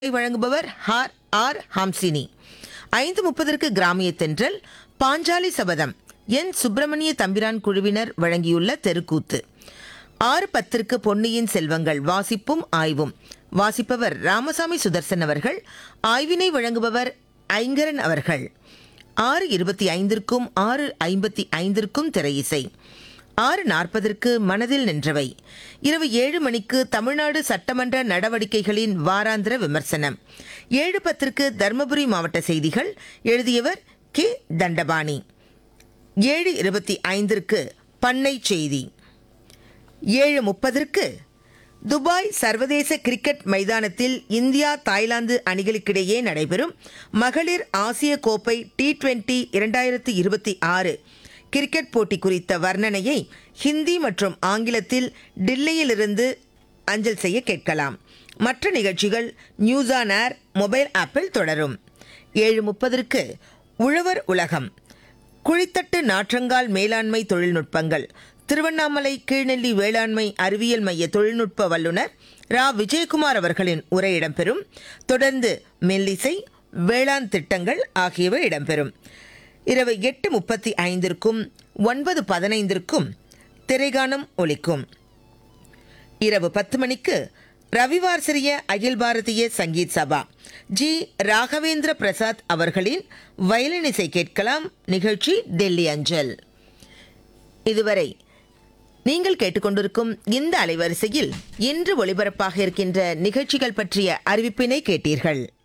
வழங்குபவர் hour R Hamsini ஐந்து முப்பதற்கு கிராமிய தென்றல் பாஞ்சாலி சபதம் என் சுப்பிரமணிய தம்பிரான் குழுவினர் வழங்கியுள்ள தெருக்கூத்து ஆறு பத்திற்கு பொன்னியின் செல்வங்கள் வாசிப்பும் ஆய்வும் வாசிப்பவர் ராமசாமி சுதர்சன் அவர்கள் ஆய்வினை வழங்குபவர் ஐங்கரன் அவர்கள் ஆறு இருபத்தி ஐந்திற்கும் ஆறு ஐம்பத்தி ஐந்திற்கும் திரையிசை ஆறு நாற்பதற்கு மனதில் நின்றவை இரவு ஏழு மணிக்கு தமிழ்நாடு சட்டமன்ற நடவடிக்கைகளின் வாராந்திர விமர்சனம் ஏழு பத்திற்கு தருமபுரி மாவட்ட செய்திகள் எழுதியவர் கே தண்டபாணி ஏழு இருபத்தி ஐந்திற்கு பண்ணை செய்தி ஏழு முப்பதற்கு துபாய் சர்வதேச கிரிக்கெட் மைதானத்தில் இந்தியா தாய்லாந்து அணிகளுக்கிடையே நடைபெறும் மகளிர் ஆசிய கோப்பை டி டுவெண்டி இரண்டாயிரத்தி இருபத்தி ஆறு கிரிக்கெட் போட்டி குறித்த வர்ணனையை ஹிந்தி மற்றும் ஆங்கிலத்தில் டில்லியிலிருந்து அஞ்சல் செய்ய கேட்கலாம் மற்ற நிகழ்ச்சிகள் நியூஸ் ஆன் ஏர் மொபைல் ஆப்பில் தொடரும் ஏழு முப்பதற்கு உழவர் உலகம் குழித்தட்டு நாற்றங்கால் மேலாண்மை தொழில்நுட்பங்கள் திருவண்ணாமலை கீழ்நெல்லி வேளாண்மை அறிவியல் மைய தொழில்நுட்ப வல்லுநர் ரா விஜயகுமார் அவர்களின் உரை இடம்பெறும் தொடர்ந்து மெல்லிசை வேளாண் திட்டங்கள் ஆகியவை இடம்பெறும் இரவு எட்டு முப்பத்தி ஐந்திற்கும் ஒன்பது பதினைந்திற்கும் திரைகானம் ஒலிக்கும் இரவு பத்து மணிக்கு ரவிவார் சிறிய அகில் பாரதிய சங்கீத் சபா ஜி ராகவேந்திர பிரசாத் அவர்களின் வயலின் இசை கேட்கலாம் நிகழ்ச்சி டெல்லி அஞ்சல் இதுவரை நீங்கள் கேட்டுக்கொண்டிருக்கும் இந்த அலைவரிசையில் இன்று ஒளிபரப்பாக இருக்கின்ற நிகழ்ச்சிகள் பற்றிய அறிவிப்பினை கேட்டீர்கள்